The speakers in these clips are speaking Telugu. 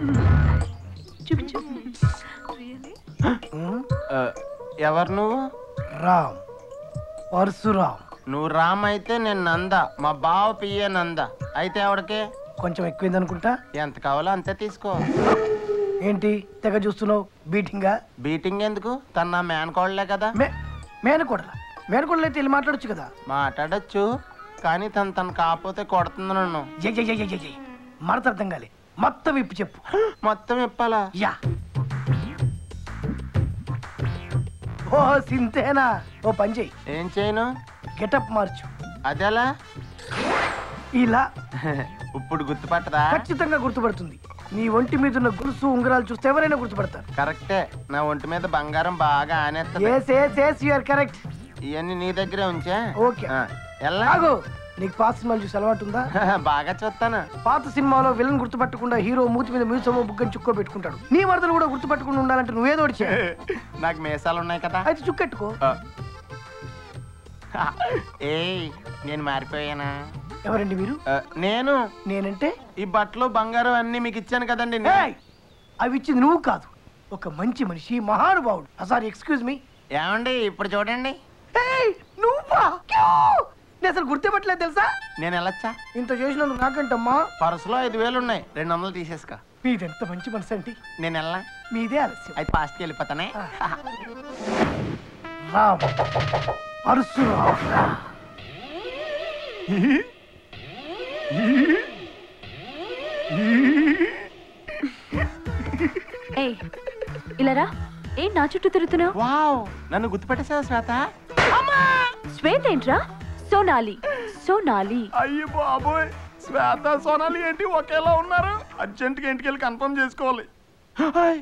చూపించు ఆ, ఎవరు నువ్వు రామ్ పరశురామ్ నువ్వు రామ్ అయితే నేను నంద మా బావ పియ్యే నంద అయితే ఎవడికి కొంచెం ఎక్కువైంది అనుకుంటా ఎంత కావాలో అంతే తీసుకో ఏంటి తెగ చూస్తున్నావు బీటింగా బీటింగ్ ఎందుకు తన నా మేనకోడలే కదా మే మేనకోడల మేనకోడలు అయితే వెళ్ళి మాట్లాడొచ్చు కదా మాట్లాడచ్చు కానీ తను తను కాకపోతే కొడుతుంది నన్ను జై జై జై జై జై జై మడత అర్థం కాలే మొత్తం ఇప్పు చెప్పు మొత్తం ఇప్పాలా యా ఓ సింతేనా ఓ పని చెయ్యి ఏం చేయను గెటప్ మార్చు అదెలా ఇలా ఇప్పుడు గుర్తుపట్టదా ఖచ్చితంగా గుర్తుపడుతుంది నీ ఒంటి మీద ఉన్న గొలుసు ఉంగరాలు చూస్తే ఎవరైనా గుర్తుపడతారు కరెక్టే నా ఒంటి మీద బంగారం బాగా ఆనేస్తుంది yes yes yes you are correct ఇవన్నీ నీ దగ్గరే ఉంచా ఓకే. ఆ, ఎలా ఆగు నీకు పాత సినిమాలు చూసి అలవాటు ఉందా బాగా చూస్తాను పాత సినిమాలో విలన్ గుర్తుపట్టకుండా హీరో మూతి మీద మ్యూజియం బుగ్గని చుక్కో పెట్టుకుంటాడు నీ వరదలు కూడా గుర్తుపట్టకుండా ఉండాలంటే నువ్వేదో ఒకటి చేయి. నాకు మీసాలు ఉన్నాయి కదా అయితే చుక్కెట్టుకో ఏయ్ నేను మారిపోయానా ఎవరండి మీరు ఆ, నేను నేనంటే ఈ బట్టలు బంగారం అన్ని మీకు ఇచ్చాను కదండి నే- ఏయ్! అవి ఇచ్చింది నువ్వు కాదు ఒక మంచి మనిషి మహానుభావుడు సారీ ఎక్స్క్యూజ్ మీ ఏమండి ఇప్పుడు చూడండి నువ్వా క్యూ! నేను అసలు గుర్తుపట్టలేదు తెలుసా నేను వెళ్ళొచ్చా ఇంత చేసినందుకు నాకంటమ్మా పర్సులో ఐదు వేలు ఉన్నాయి రెండు వందలు తీసేసుకో మీదెంత మంచి మనసు అండి నేను వెళ్ళా మీదే ఆలస్యం అయితే పాస్ట్కి వెళ్ళిపోతానే రామ్ పరశురామ్ ఏయ్ ఇలా రా ఏం నా చుట్టూ తిరుగుతున్నావు వావ్ నన్ను గుర్తుపెట్టేసావా శ్వేత శ్వేత ఏంట్రా సోనాలి సోనాలి అయ్యి బాబోయ్ శ్వేత సోనాలి ఏంటి ఒకేలా ఉన్నారు అర్జెంట్గా ఇంటికి వెళ్ళి కన్ఫర్మ్ చేసుకోవాలి హాయ్.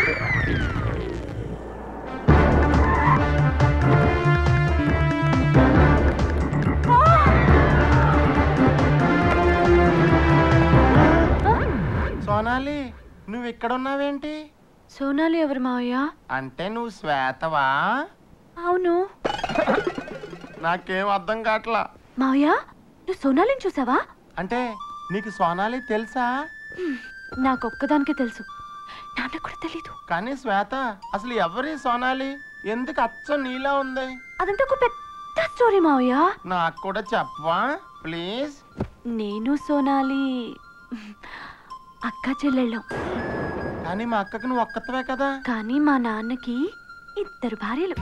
సోనాలి నువ్వు ఇక్కడ ఉన్నావేంటి సోనాలి ఎవరు మావయ్య అంటే నువ్వు శ్వేతవా అవును నాకేం అర్థం కావట్లా మావయ్య నువ్వు సోనాలిని చూసావా అంటే నీకు సోనాలి తెలుసా నాకొక్కదానికే తెలుసు నాన్న కూడా తెలీదు కానీ శ్వేత అసలు ఎవరి సోనాలి ఎందుకు అచ్చం నీలా ఉంది అదంతా ఒక పెద్ద స్టోరీ మావయ్య నాకు కూడా చెప్పవా ప్లీజ్ నేను సోనాలి అక్క చెల్లెళ్ళం కానీ మా అక్కకి నువ్వు ఒక్కతవే కదా కానీ మా నాన్నకి ఇద్దరు భార్యలు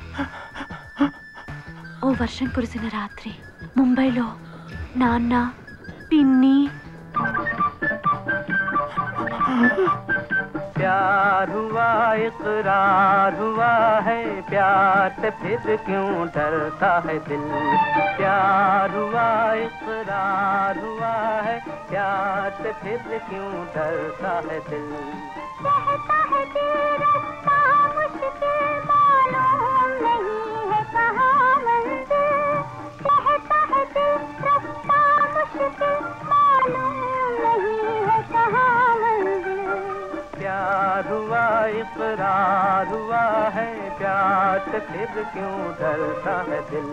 ఓ వర్షం కురిసిన రాత్రి ముంబైలో నాన్న పిన్ని प्यार हुआ इकरार हुआ है प्यार से फिर क्यों डरता है दिल प्यार हुआ इकरार हुआ है प्यार से फिर क्यों डरता है दिल प्यार हुआ इकरार हुआ है प्यार से फिर क्यों डरता है दिल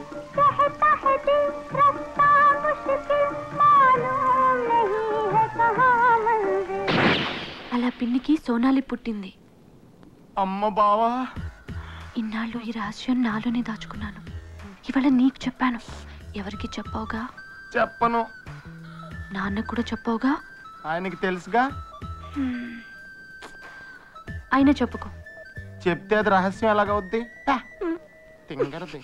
అలా పిన్నికి సోనాలి పుట్టింది అమ్మ బావా ఇన్నాళ్ళు ఈ రహస్యం నాలోనే దాచుకున్నాను ఇవాళ నీకు చెప్పాను ఎవరికి చెప్పావుగా చెప్పను నాన్న కూడా చెప్పావుగా ఆయనకి తెలుసుగా అయినా చెప్పుకో చెప్తే అది రహస్యం ఎలాగవుద్ది హ, తింగరది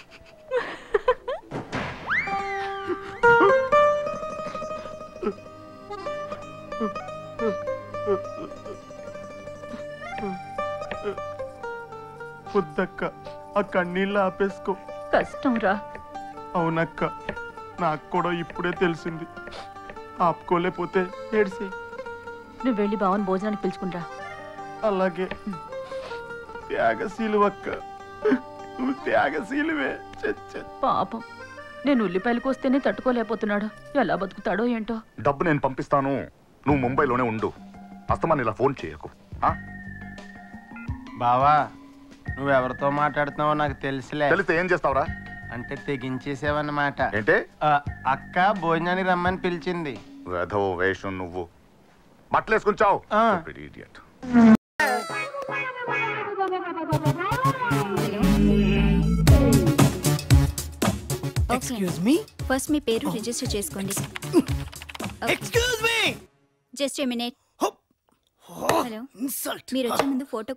వద్దక్క ఆ కన్నీళ్ళు ఆపేసుకో కష్టం రా అవునక్క నాకు కూడా ఇప్పుడే తెలిసింది ఆపుకోలేకపోతే ఏడిసి నువ్వు వెళ్ళి బావన్ భోజనానికి పిలుచుకుంటా అలాగే త్యాగశీలు అక్క నువ్వు త్యాగశీలువే చె- చె- పాపం నేను ఉల్లిపాయలు కోస్తేనే తట్టుకోలేకపోతున్నాడు ఎలా బతుకుతాడో ఏంటో డబ్బు నేను పంపిస్తాను నువ్వు ముంబైలోనే ఉండు అస్తమాన్ ఇలా ఫోన్ చేయకు ఆ? బావా నువ్వెవరితో మాట్లాడుతున్నావో నాకు తెలుసులే తెలిస్తే ఏం చేస్తావురా అంటే తెగించేసావన్నమాట ఏంటే ఆ, అక్క భోజనానికి రమ్మని పిలిచింది వెధవ వేషం నువ్వు బట్టలు వేసుకుని చావు ఆ. Stupid idiot. Excuse me first మీ పేరు రిజిస్టర్ చేసుకోండి excuse me just a minute hello insult మీరు వచ్చే ముందు photo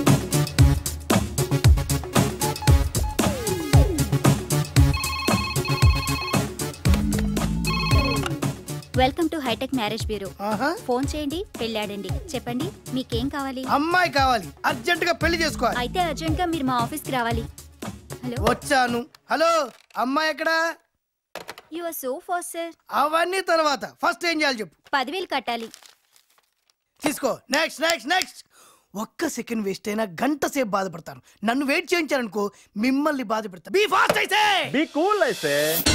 welcome to hi tech marriage bureau ఆహా ఫోన్ చేయండి పెళ్ళాడండి చెప్పండి మీకేం కావాలి అమ్మాయి కావాలి అర్జెంట్ గా పెళ్లి చేసుకోవాలి అయితే అర్జెంట్ గా మీరు మా ఆఫీస్కి రావాలి హలో వచ్చాను హలో అమ్మాయి ఎక్కడా you are so fast sir అవన్నీ తర్వాత ఫస్ట్ ఏం చేయాలి చెప్పు పదివేలు కట్టాలి తీసుకో నెక్స్ట్ నెక్స్ట్ నెక్స్ట్ ఒక్క సెకండ్ వేస్ట్ అయినా గంట సేపు బాధపడతాను నన్ను వెయిట్ చేయించారనుకో మిమ్మల్ని బాధ పెడతా బీ ఫాస్ట్ అయితే బీ కూల్ అయితే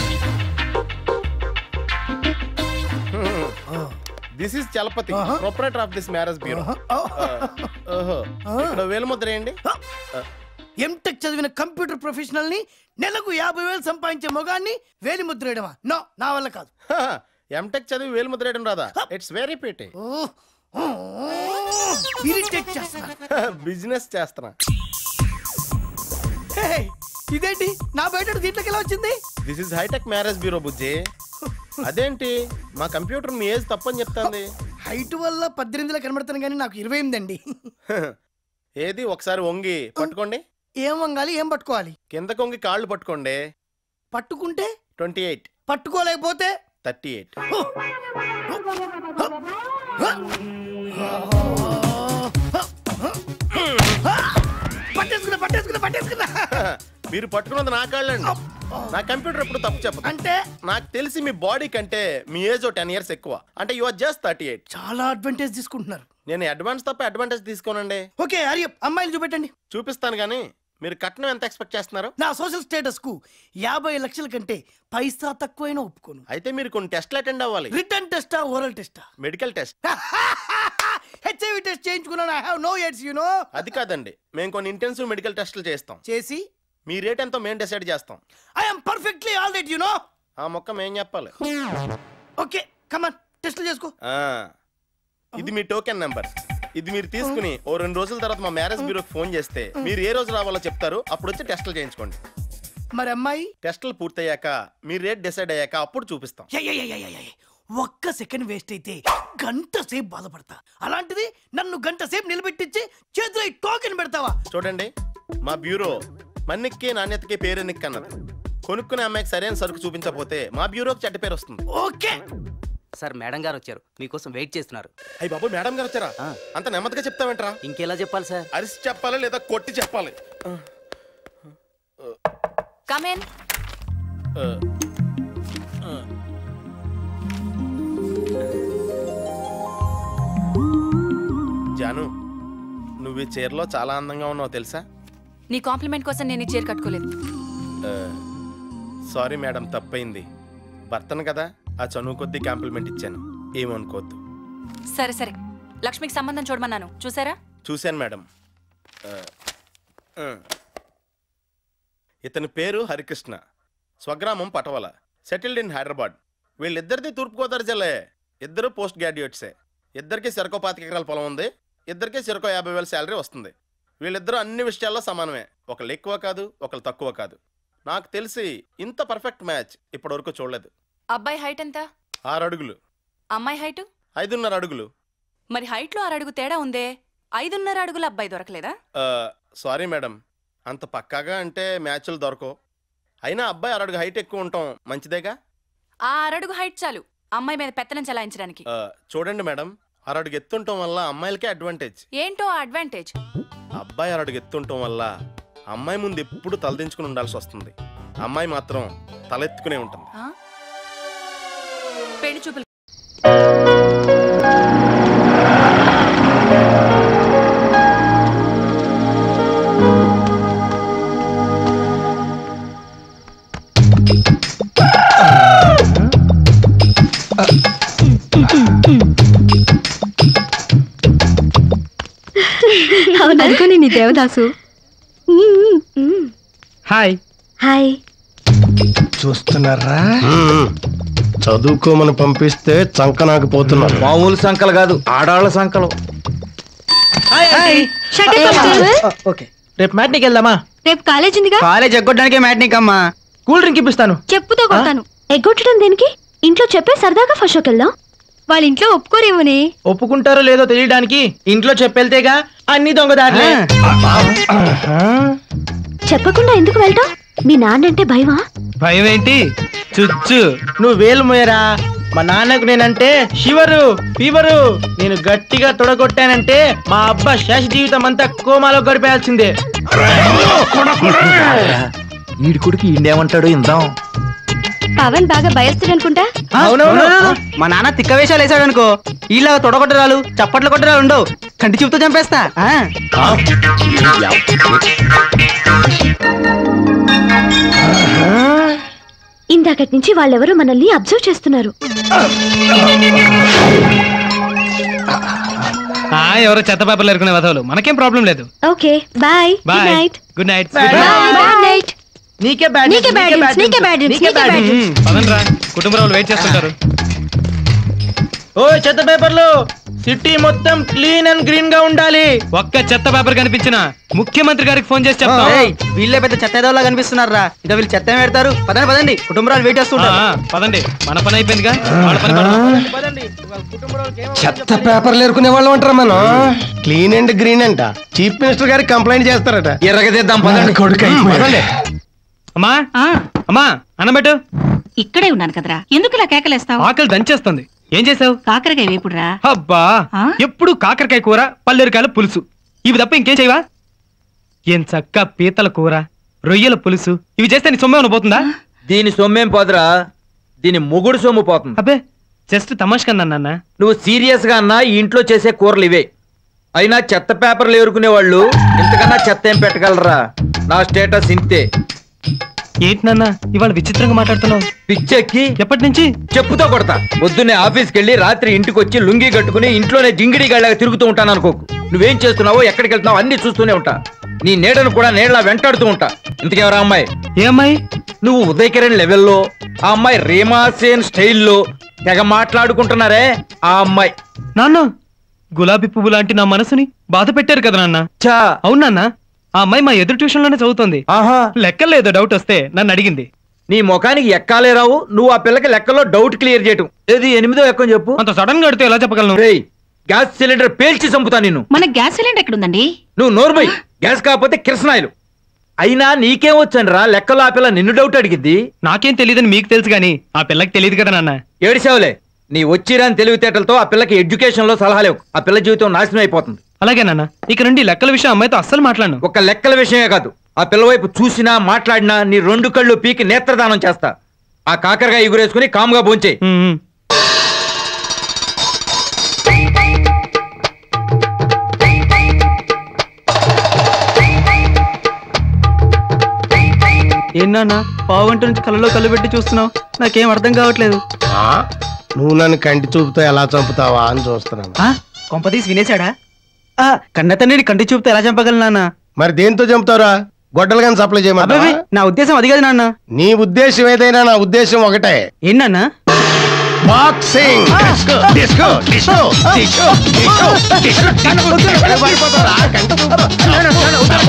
this is Chalapathi Uh-huh. Proprietor of this marriage bureau ఓహో ఇక్కడ వేలు ముద్ర వేయండి ఎంటెక్ చదివిన కంప్యూటర్ ప్రొఫెషనల్ ని నెలకు యాభై వేలు సంపాదించే మొగాన్ని వేలి ముద్ర వేయడమా నో నా వల్ల కాదు ఎంటెక్ చదివి వేలు ముద్ర వేయడం రాదా ఇట్స్ వెరీ పీటీ ఇరిటేట్ చేస్తున్నా బిజినెస్ చేస్తున్నా హే, ఇదేంటి నా బయట దీంట్లోకి ఎలా వచ్చింది this is hi tech marriage bureau బుజ్జి అదేంటి మా కంప్యూటర్ మీ ఏజ్ తప్పని చెప్తుంది హైట్ వల్ల పద్దెనిమిదిలో కనబడతాను కానీ నాకు ఇరవై ఎనిమిది అండి ఏది ఒకసారి వంగి పట్టుకోండి ఏం వంగాలి ఏం పట్టుకోవాలి కిందకు వంగి కాళ్ళు పట్టుకోండి పట్టుకుంటే ట్వంటీ ఎయిట్ పట్టుకోలేకపోతే థర్టీ ఎయిట్ పట్టేసుకున్నా పట్టేసుకున్నా పట్టేసుకున్నా మీరు పట్టుకున్నది నా కాళ్ళండి నా కంప్యూటర్ ఎప్పుడు తప్పు చెప్పదు అంటే నాకు తెలిసి మీ బాడీ కంటే మీ ఏజ్ టెన్ ఇయర్స్ ఎక్కువ అంటే you are just thirty eight చాలా అడ్వాంటేజ్ తీసుకుంటున్నారు నేను అడ్వాన్స్ తప్ప అడ్వాంటేజ్ తీసుకోనండి ఓకే హరి అమ్మాయిలు చూపెట్టండి చూపిస్తాను కానీ మీరు కట్నం ఎంత ఎక్స్పెక్ట్ చేస్తున్నారు నా సోషల్ స్టేటస్ కు యాభై లక్షల కంటే పైసా తక్కువైనా ఒప్పుకోను అయితే మీరు కొన్ని టెస్ట్లు అటెండ్ అవ్వాలి రిటర్న్ టెస్టా ఓరల్ టెస్టా మెడికల్ టెస్ట్ హెచ్ఐవి టెస్ట్ చేయించుకున్నాను I have no AIDS you know అది కాదండి మేము కొన్ని ఇంటెన్సివ్ మెడికల్ టెస్ట్లు చేస్తాం చేసి మీ రేట్ ఎంతో మేము డిసైడ్ చేస్తాం I am perfectly all right you know ఆ మొక్క మేం చెప్పాలి ఓకే కమాన్ టెస్ట్లు చేసుకో ఆ, ఇది మీ టోకెన్ నెంబర్ ఇది మీరు తీసుకుని ఓ రెండు రోజుల తర్వాత మా మ్యారేజ్ బ్యూరోకి ఫోన్ చేస్తే మీరు ఏ రోజు రావాలో చెప్తారు అప్పుడు వచ్చి టెస్టులు చేయించుకోండి మరి అమ్మాయి టెస్టులు పూర్తయ్యాక మీ రేట్ డిసైడ్ అయ్యాక అప్పుడు చూపిస్తాం yeah, yeah, yeah, yeah, yeah, yeah. ఒక్క సెకండ్ వేస్ట్ అయితే గంట సేపు బాధపడతా అలాంటిది నన్ను గంట సేపు నిలబెట్టించి చేతిలో ఈ టోకెన్ పెడతావా చూడండి మా బ్యూరో మన్నిక్కి నాణ్యతకి పేరెన్నిక్ అన్నది కొనుక్కునే అమ్మాయికి సరైన సరుకు చూపించకపోతే మా బ్యూరోకి చెడ్డ పేరు వస్తుంది ఓకే సార్ మేడం గారు వచ్చారు మీకోసం వెయిట్ చేస్తున్నారు అయ్యి బాబు మేడం గారు వచ్చారా ఆ. అంత నెమ్మదిగా చెప్తావేంట్రా ఇంకెలా చెప్పాలి సార్ అరిసి చెప్పాలి లేదా కొట్టి చెప్పాలి కమేన్ ఆ, జాను నువ్వు ఈ చీరలో చాలా అందంగా ఉన్నావు తెలుసా నీ కాంప్లిమెంట్ కోసం నేను ఈ చీర కట్టుకోలేదు సారీ మేడం తప్పైంది భర్తను కదా ఆ చనువు కొద్దీ కాంప్లిమెంట్ ఇచ్చాను ఏమనుకోవద్దు సరే సరే లక్ష్మికి సంబంధం చూడమన్నాను చూసారా చూశాను మేడం ఆ, ఆ. ఇతని పేరు హరికృష్ణ స్వగ్రామం పటవల సెటిల్డ్ ఇన్ హైదరాబాద్ వీళ్ళిద్దరిది తూర్పుగోదావరి జిల్లా ఇద్దరు పోస్ట్ గ్రాడ్యుయేట్సే ఇద్దరికి సిరకో పాతిక ఎకరాల పొలం ఉంది ఇద్దరికి సిరకో యాభై వేల శాలరీ వస్తుంది వీళ్ళిద్దరూ అన్ని విషయాల్లో సమానమే ఒకళ్ళు ఎక్కువ కాదు ఒకళ్ళు తక్కువ కాదు నాకు తెలిసి ఇంత పర్ఫెక్ట్ మ్యాచ్ ఇప్పటివరకు చూడలేదు అబ్బాయి హైట్ ఎంత ఆరు అడుగులు అమ్మాయి హైట్ ఐదున్నర అడుగులు మరి హైట్లో ఆరు అడుగు తేడా ఉందే ఐదున్నర అడుగుల అబ్బాయి దొరకలేదా సారీ మేడం అంత పక్కాగా అంటే మ్యాచ్లు దొరకవు అయినా అబ్బాయి అరడుగు హైట్ ఎక్కువ ఉంటాం మంచిదేగా ఆ అరడుగు హైట్ చాలు అమ్మాయి మీద పెత్తనం చలాయించడానికి ఆ, చూడండి మేడం అరడుగు ఎత్తుండటం వల్ల అమ్మాయిలకే అడ్వాంటేజ్ ఏంటో ఆ అడ్వాంటేజ్ అబ్బాయి అరడుగు ఎత్తుండటం వల్ల అమ్మాయి ముందు ఎప్పుడు తలదించుకుని ఉండాల్సి వస్తుంది అమ్మాయి మాత్రం తలెత్తుకునే ఉంటుంది ఆ? పెళ్లి చూపులు అనుకోని నీ దేవదాసు హాయ్ హాయ్ చూస్తున్నారా చదువుకోమని పంపిస్తే చంక నాకు పోతున్నారు మామూలు సంకలు కాదు ఆడాళ్ళ సంకలు ఓకే రేపు మ్యాట్నీకి వెళ్దామా రేపు కాలేజ్ ఉందిగా కాలేజ్ ఎగ్గొట్టడానికే మ్యాట్నిక్ అమ్మా కూల్ డ్రింక్ ఇప్పిస్తాను చెప్పుతో కొడతాను ఎగ్గొట్టడం దేనికి ఇంట్లో చెప్పే సరదాగా ఫస్ట్ షోకి వెళ్దాం వాళ్ళ ఇంట్లో ఒప్పుకోరేమోనే ఒప్పుకుంటారో లేదో తెలియడానికి ఇంట్లో చెప్పెళ్తేగా అన్ని దొంగదారులే చెప్పకుండా ఎందుకు వెళ్తాం మీ నాన్నంటే భయమా భయం ఏంటి చుచ్చు నువ్వు వేలు మోయరా మా నాన్నకు నేనంటే షివరు ఫీవరు నేను గట్టిగా తొడగొట్టానంటే మా అబ్బా శేష జీవితం అంతా కోమాలో గడిపేయాల్సిందే వీడి కొడుకు ఇండేమంటాడు ఇందాం పవన్ బాగా భయస్తుడు అనుకుంటా అవునవును మా నాన్న తిక్క వేషాలు వేసాడు అనుకో ఇలా తొడగొట్టరాలు చప్పట్లు కొట్టరాలు ఉండవు కంటి చూపుతో చంపేస్తా ఆ. ఇందాకటి నుంచి వాళ్ళెవరో మనల్ని అబ్జర్వ్ చేస్తున్నారు ఎవరో చెత్త పేపర్లు ఎరుకునే వదవలు మనకేం ప్రాబ్లం లేదు okay bye good bye night good night bye night నీకే బ్యాడ్ నీకే bad news, నీకే bad news, నీకే bad news. పదండ్రా కుటుంబ వాళ్ళు వెయిట్ చేస్తుంటారు ఓ చెత్త పేపర్లు సిటీ మొత్తం క్లీన్ అండ్ గ్రీన్ గా ఉండాలి ఒక్క చెత్త పేపర్ కనిపించిన ముఖ్యమంత్రి గారికి ఫోన్ చేసి చెప్తాం ఏయ్, వీళ్ళే పెద్ద చెత్త ఏదోలా కనిపిస్తున్నారా ఇంకా వీళ్ళు చెత్త ఏం పెడతారు పదండి పదండి కుటుంబాలు వెయిట్ ఆ, చేస్తుంటారు ఆ, పదండి మన పని అయిపోయిందిగా వాళ్ళ పని పడదాం. చెత్త పేపర్లు ఎరుకునే వాళ్ళు అంటారా మనం క్లీన్ అండ్ గ్రీన్ అంట చీఫ్ మినిస్టర్ గారికి కంప్లైంట్ చేస్తారట ఎర్రగదిద్దాం పదండి కొడుకు పదండి. అమ్మా అమ్మా అన్నబెట్టు ఇక్కడే ఉన్నాను కదరా ఎందుకు ఇలా కేకలేస్తావు ఆకలి దంచేస్తుంది ఏం చేసావు కాకరకాయ వేపుడురా అబ్బా ఎప్పుడు కాకరకాయ కూర పల్లెరికాయల పులుసు ఇవి తప్ప ఇంకేం చేయవా ఏం చక్క పీతల కూర రొయ్యల పులుసు ఇవి చేస్తే నీ సొమ్మే పోతుందా దీని సొమ్మేం పోదురా దీని మొగుడు సొమ్ము పోతుంది అబ్బే జస్ట్ తమాష్ కన్నా నాన్న నువ్వు సీరియస్ గా అన్నా ఈ ఇంట్లో చేసే కూరలు ఇవే అయినా చెత్త పేపర్లు ఏరుకునే వాళ్ళు ఇంతకన్నా చెత్త ఏం పెట్టగలరా నా స్టేటస్ ఇంతే ఏంటి నాన్న ఇవాళ విచిత్రంగా మాట్లాడుతున్నావు పిచ్చెక్కి ఎప్పటి నుంచి చెప్పుతో కొడతా పొద్దున్నే ఆఫీస్కి వెళ్ళి రాత్రి ఇంటికి వచ్చి లుంగి కట్టుకుని ఇంట్లోనే జింగిడి గళ్ళగా తిరుగుతూ ఉంటాను అనుకోకు నువ్వేం చేస్తున్నావో ఎక్కడికి వెళ్తున్నావో అన్ని చూస్తూనే ఉంటా నీ నీడను కూడా నీడలా వెంటాడుతూ ఉంటా ఇంతకెవరా అమ్మాయి ఏ అమ్మాయి నువ్వు ఉదయ్ కిరణ్ లెవెల్లో ఆ అమ్మాయి రీమా సేన్ స్టైల్లో తెగ మాట్లాడుకుంటున్నారే ఆ అమ్మాయి నాన్న గులాబీ పువ్వు లాంటి నా మనసుని బాధ పెట్టారు కదా నాన్న చా అవును నాన్న ఆ అమ్మాయి మా ఎదురు ట్యూషన్ లోనే చదువుతుంది ఆహా లెక్కలేదో డౌట్ వస్తే నన్ను అడిగింది నీ ముఖానికి ఎక్కాలే రావు నువ్వు ఆ పిల్లకి లెక్కలో డౌట్ క్లియర్ చేయటం ఏది ఎనిమిదో ఎక్కని చెప్పు అంత సడన్ గా అడితే ఎలా చెప్పగలను రేయ్ గ్యాస్ సిలిండర్ పేల్చి చంపుతా నిన్ను మన గ్యాస్ సిలిండర్ ఎక్కడుందండి నువ్వు నోర్మై గ్యాస్ కాకపోతే కిరసనాయిలు అయినా నీకేం వచ్చాను రా లెక్కలో ఆ పిల్ల నిన్ను డౌట్ అడిగిద్ది నాకేం తెలియదని మీకు తెలుసు కానీ ఆ పిల్లకి తెలియదు కదా నాన్న ఏడిసావులే నీ వచ్చిరాని తెలివితేటలతో ఆ పిల్లకి ఎడ్యుకేషన్ లో సలహాలేవు ఆ పిల్ల జీవితం నాశనం అయిపోతుంది అలాగే నాన్న ఇక నుండి లెక్కల విషయం అమ్మాయితో అస్సలు మాట్లాడను ఒక లెక్కల విషయమే కాదు ఆ పిల్ల వైపు చూసినా మాట్లాడినా నీ రెండు కళ్ళు పీకి నేత్రదానం చేస్తా ఆ కాకరగా ఎగురేసుకుని కామ్గా భోంచేయి ఏంటన్నా పావు గంట నుంచి కళ్ళలో కళ్ళు పెట్టి చూస్తున్నావు నాకేం అర్థం కావట్లేదు ఆ, నువ్వు నన్ను కంటి చూపుతో ఎలా చంపుతావా అని చూస్తున్నాను ఆ, కొంపతీసి వినేశాడా ఆ, కన్న తండ్రిని కంటి చూపుతో ఎలా చంపగలను నాన్న మరి దేంతో చంపుతారా గొడ్డలు కానీ సప్లై చేయమంటావా అబ్బే నా ఉద్దేశం అది కాదు నాన్న నీ ఉద్దేశం ఏదైనా నా ఉద్దేశం ఒకటే ఏంటన్నా boxing disco disco disco disco disco disco పడిపోతారా కంటి చూపు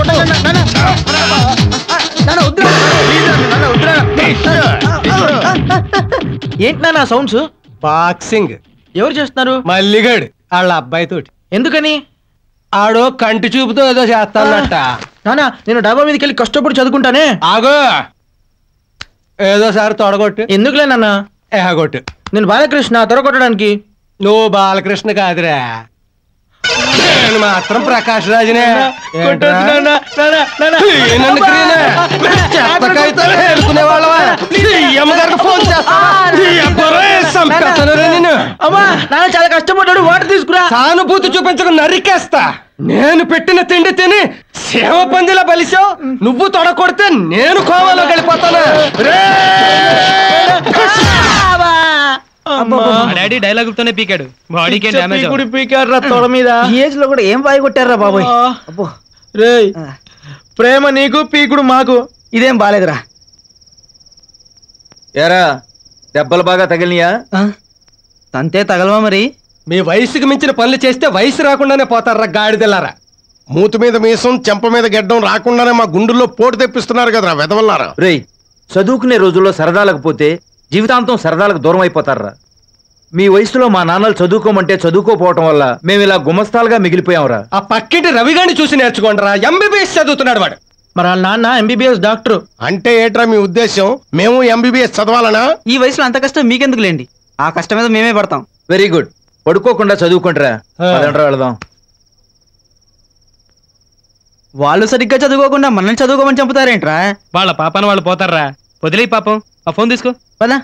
ఏంటి నాన్న సౌండ్స్ బాక్సింగ్ ఎవరు చేస్తున్నారు మల్లిగాడు వాళ్ళ అబ్బాయి తోటి ఎందుకని ఆడో కంటి చూపుతో ఏదో చేస్తానట నానా నేను డాబా మీదకి వెళ్ళి కష్టపడి చదువుకుంటానే ఆగో ఏదో సారి తొడగొట్టు ఎందుకులే నాన్న ఏగొట్టు నేను బాలకృష్ణ తొరగొట్టడానికి నువ్వు బాలకృష్ణ కాదురా నేను మాత్రం ప్రకాష్ రాజునే ఏంట్రా? ఈ నన్ను క్రీనే. చెత్తకాగితాలు ఏరుకునే వాళ్ళవా? ఈ అమ్మగారికి ఫోన్ చేస్తా. ఈ అబ్బరే చంపేస్తానురా నిన్ను. అమ్మా నాన్న చాలా కష్టపడ్డాడు వాటర్ తీసుకురా సానుభూతి చూపించక నరికేస్తా నేను పెట్టిన తిండి తిని సేవ పందిలా బలిసావు నువ్వు తొడకొడితే నేను కోవలోకి వెళ్ళిపోతాను మా డాడీ డైలాగులతోనే పీకాడు బాడీకి డ్యామేజ్ పీకారా తొడ మీద ఈ ఏజ్ లో కూడా ఏం బాయి కొట్టారా బాబోయ్ అబ్బో రేయ్ ప్రేమ నీకు పీకుడు మాకు ఇదేం బాలేదురా ఎరా దెబ్బలు బాగా తగిలినాయా తంతే తగలవా మరి మీ వయసుకి మించిన పనులు చేస్తే వయసు రాకుండానే పోతారా గాడిదెల్లారా మూతి మీద మీసం చెంప మీద గెడ్డం రాకుండానే మా గుండుల్లో పోటు తెప్పిస్తున్నారు కదరా వెదవల్లారా రేయ్ చదువుకునే రోజుల్లో సరదాలకు పోతే జీవితాంతం సరదాలకు దూరం అయిపోతారా మీ వయసులో మా నాన్నలు చదువుకోమంటే చదువుకోపోవటం వల్ల మేము ఇలా గుమస్తాలుగా మిగిలిపోయాంరా ఆ పక్కింటి రవిగాని చూసి నేర్చుకోండిరా ఎంబీబీఎస్ చదువుతున్నాడు వాడు మరి వాళ్ళ నాన్న ఎంబీబీఎస్ డాక్టర్ అంటే ఏట్రా మీ ఉద్దేశం మేము ఎంబీబీఎస్ చదవాలనా ఈ వయసులో అంత కష్టం మీకెందుకు లేండి ఆ కష్టం మీద మేమే పడతాం వెరీ గుడ్ పడుకోకుండా చదువుకుంటారా పదండ్రా వెళదాం వాళ్ళు సరిగ్గా చదువుకోకుండా మనల్ని చదువుకోమని చంపుతారేంట్రా వాళ్ళ పాపన వాళ్ళు పోతారా వదిలే పాపం ఆ ఫోన్ తీసుకో పదా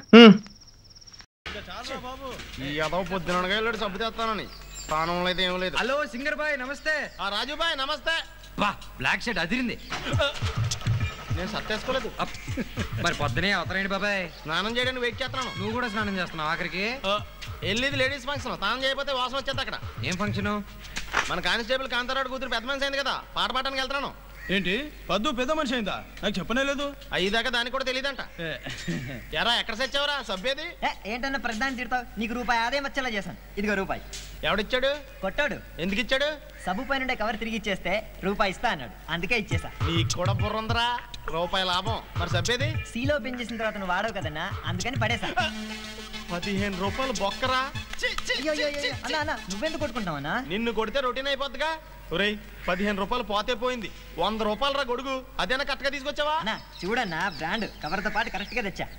ఈ అదవ పొద్దునగా వెళ్ళాడు సబ్బు తెస్తానని స్థానంలో అయితే ఏం లేదు హలో సింగర్ బాయ్ నమస్తే ఆ రాజు బాయ్ నమస్తే బా బ్లాక్ షర్ట్ అదిరింది నేను సత్తేసుకోలేదు మరి పొద్దునే అవతరండి బాబాయ్ స్నానం చేయడానికి వెయిట్ చేస్తున్నాను నువ్వు కూడా స్నానం చేస్తున్నావు ఆఖరికి వెళ్ళేది లేడీస్ ఫంక్షన్ స్నానం చేయకపోతే వాసన వచ్చేది అక్కడ ఏం ఫంక్షన్ మన కానిస్టేబుల్ కాంతారాడు కూతురు పెద్ద మనిషి అయింది కదా పాట పాడడానికి వెళ్తున్నాను ఏంటి పద్దు పెద్ద మనిషి అయిందా నాకు చెప్పనే లేదు అయ్యేదాకా దానికి కూడా తెలియదంట ఎరా ఎక్కడ సచ్చావురా సభ్యది ఏంటన్నా ప్రధాని తిడతావు నీకు రూపాయి ఆదాయం వచ్చేలా చేశాను ఇదిగో రూపాయి ఎవడిచ్చాడు కొట్టాడు ఎందుకు ఇచ్చాడు సబ్బు పైన ఉండే కవర్ తిరిగి ఇచ్చేస్తే రూపాయి ఇస్తా అన్నాడు అందుకే ఇచ్చేసా నీకు కూడా బుర్ర ఉందరా రూపాయి లాభం మరి సభ్యది సీలో పెన్ చేసిన తర్వాత నువ్వు వాడవు కదన్నా అందుకని పడేసా పదిహేను రూపాయలు బొక్కరా అయ్యో, అయ్యో, అయ్యో. అన్నా అన్నా నువ్వెందుకు కొట్టుకుంటావన్నా నిన్ను కొడితే రొటీన్ అయిపోద్దిగా ఒరేయ్ పదిహేను రూపాయలు పోతే పోయింది వంద రూపాయలు రా గొడుగు అదేనా కరెక్ట్గా తీసుకొచ్చావా అన్నా చూడన్నా బ్రాండ్ కవర్తో పాటు కరెక్ట్ గా తెచ్చా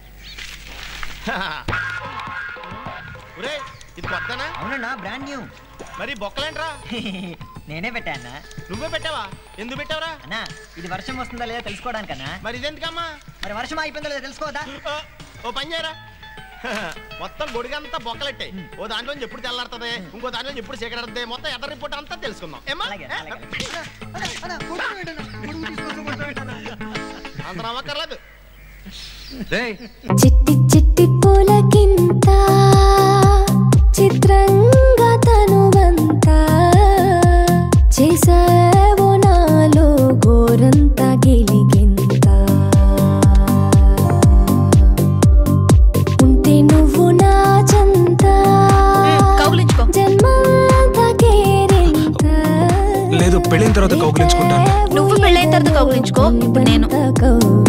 ఒరేయ్ ఇది కొత్తనా అవునన్నా బ్రాండ్ న్యూ మరి బొక్కలేంట్రా నేనే పెట్టా అన్నా నువ్వే పెట్టావా ఎందుకు పెట్టావరా అన్నా ఇది వర్షం వస్తుందా లేదా తెలుసుకోవడానికన్నా మరి ఇదెందుకమ్మా మరి వర్షం అయిపోయిందా లేదా తెలుసుకోవద్దా ఓ పని చేయరా మొత్తం గొడుగంతా బొక్కలెట్టాయి ఓ దాంట్లో ఎప్పుడు తెల్లారుతుంది ఇంకో దాంట్లో ఎప్పుడు చీకటి మొత్తం ఎదర్ రిపోర్ట్ అంతా తెలుసుకుందాం ఏమ్మా అంత నమ్మక్కర్లేదు చిట్టి చిట్టి పూలకింత చిత్రంగా తనువంతా చేసావో నాలో గోరంత గిలిగింత ఉంటే నువ్వు నా చంత జన్మంతా కేరింత లేదు పెళ్ళైన తర్వాత కౌగిలించుకుంటాను నువ్వు పెళ్ళైన తర్వాత కౌగులించుకో ఇప్పుడు నేను